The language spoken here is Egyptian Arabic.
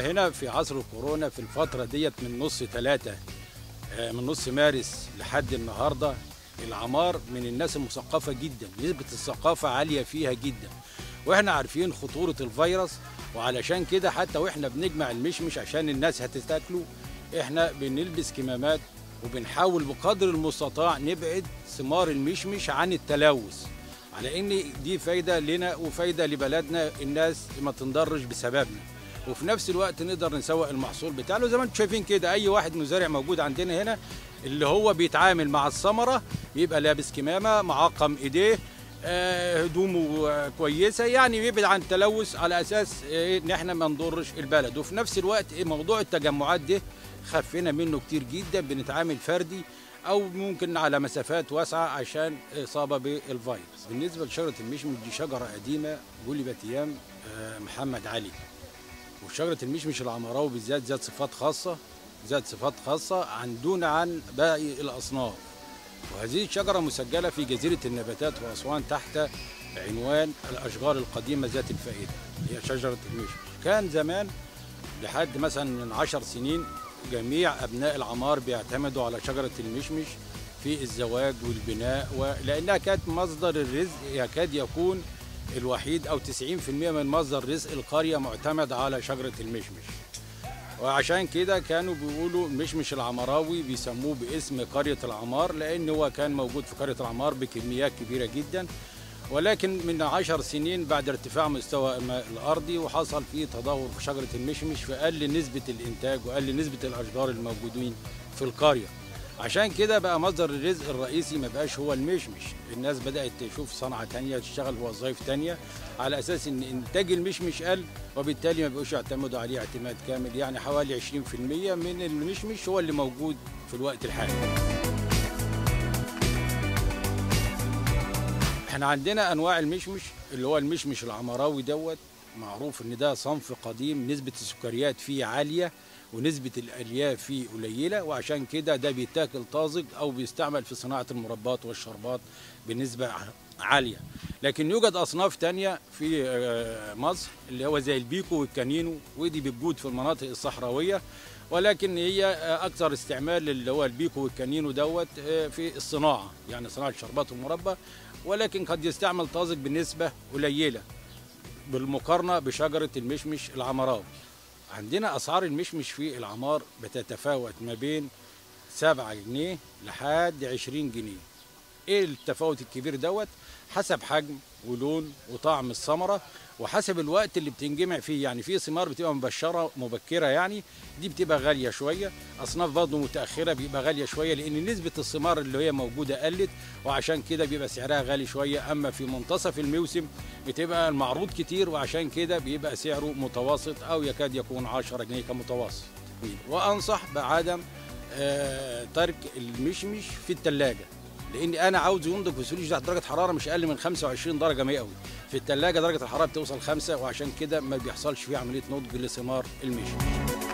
هنا في عصر الكورونا في الفترة ديت من نص ثلاثة من نص مارس لحد النهاردة العمار من الناس المثقفة جدا نسبة الثقافة عالية فيها جدا واحنا عارفين خطورة الفيروس وعلشان كده حتى واحنا بنجمع المشمش عشان الناس هتتاكله احنا بنلبس كمامات وبنحاول بقدر المستطاع نبعد ثمار المشمش عن التلوث على ان دي فايده لنا وفايده لبلدنا الناس ما تنضرش بسببنا وفي نفس الوقت نقدر نسوق المحصول بتاعنا زي ما انتم شايفين كده اي واحد مزارع موجود عندنا هنا اللي هو بيتعامل مع الثمره بيبقى لابس كمامه معقم ايديه آه، هدومه آه، كويسه يعني بيبعد عن التلوث على اساس آه، ان احنا ما نضرش البلد وفي نفس الوقت موضوع التجمعات ده خفينا منه كتير جدا بنتعامل فردي او ممكن على مسافات واسعه عشان اصابه بالفيروس بالنسبه لشجره المشمش دي شجره قديمه جلبت ايام محمد علي وشجره المشمش العمراوي بالذات ذات صفات خاصه ذات صفات خاصه عن دون عن باقي الاصناف وهذه الشجرة مسجلة في جزيرة النباتات وأسوان تحت عنوان الأشجار القديمة ذات الفائدة هي شجرة المشمش كان زمان لحد مثلا من عشر سنين جميع أبناء العمار بيعتمدوا على شجرة المشمش في الزواج والبناء ولأنها كانت مصدر الرزق يكاد يكون الوحيد أو 90% من مصدر رزق القرية معتمد على شجرة المشمش وعشان كده كانوا بيقولوا المشمش العمراوي بيسموه باسم قرية العمار لأن هو كان موجود في قرية العمار بكميات كبيرة جدا ولكن من عشر سنين بعد ارتفاع مستوى الماء الأرضي وحصل فيه تدهور في شجرة المشمش فقل نسبة الإنتاج وقل نسبة الأشجار الموجودين في القرية عشان كده بقى مصدر الرزق الرئيسي ما بقاش هو المشمش الناس بدأت تشوف صنعة تانية تشتغل في وظائف تانية على أساس إن إنتاج المشمش قل وبالتالي ما بقوش يعتمدوا عليه اعتماد كامل يعني حوالي 20% من المشمش هو اللي موجود في الوقت الحالي احنا عندنا انواع المشمش اللي هو المشمش العمراوي دوت معروف ان ده صنف قديم نسبة السكريات فيه عالية ونسبة الألياف فيه قليلة وعشان كده ده بيتاكل طازج أو بيستعمل في صناعة المربات والشربات بنسبة عالية لكن يوجد أصناف تانية في مصر اللي هو زي البيكو والكانينو ودي بتجود في المناطق الصحراوية ولكن هي أكثر استعمال اللي هو البيكو والكانينو دوت في الصناعة يعني صناعة الشربات والمربى ولكن قد يستعمل طازج بنسبة قليلة بالمقارنة بشجرة المشمش العمراوي عندنا أسعار المشمش في العمار بتتفاوت ما بين 7 جنيه لحد 20 جنيه ايه التفاوت الكبير دوت حسب حجم ولون وطعم الثمره وحسب الوقت اللي بتنجمع فيه يعني في ثمار بتبقى مبشره مبكره يعني دي بتبقى غاليه شويه اصناف برضه متاخره بيبقى غاليه شويه لان نسبه الثمار اللي هي موجوده قلت وعشان كده بيبقى سعرها غالي شويه اما في منتصف الموسم بتبقى المعروض كتير وعشان كده بيبقى سعره متوسط او يكاد يكون 10 جنيه كمتوسط وانصح بعدم آه ترك المشمش في الثلاجه لان انا عاوز ينضج في سوريج تحت درجه حراره مش اقل من 25 درجه مئوي في الثلاجه درجه الحراره بتوصل 5 وعشان كده ما بيحصلش فيه عمليه نضج لثمار المشمش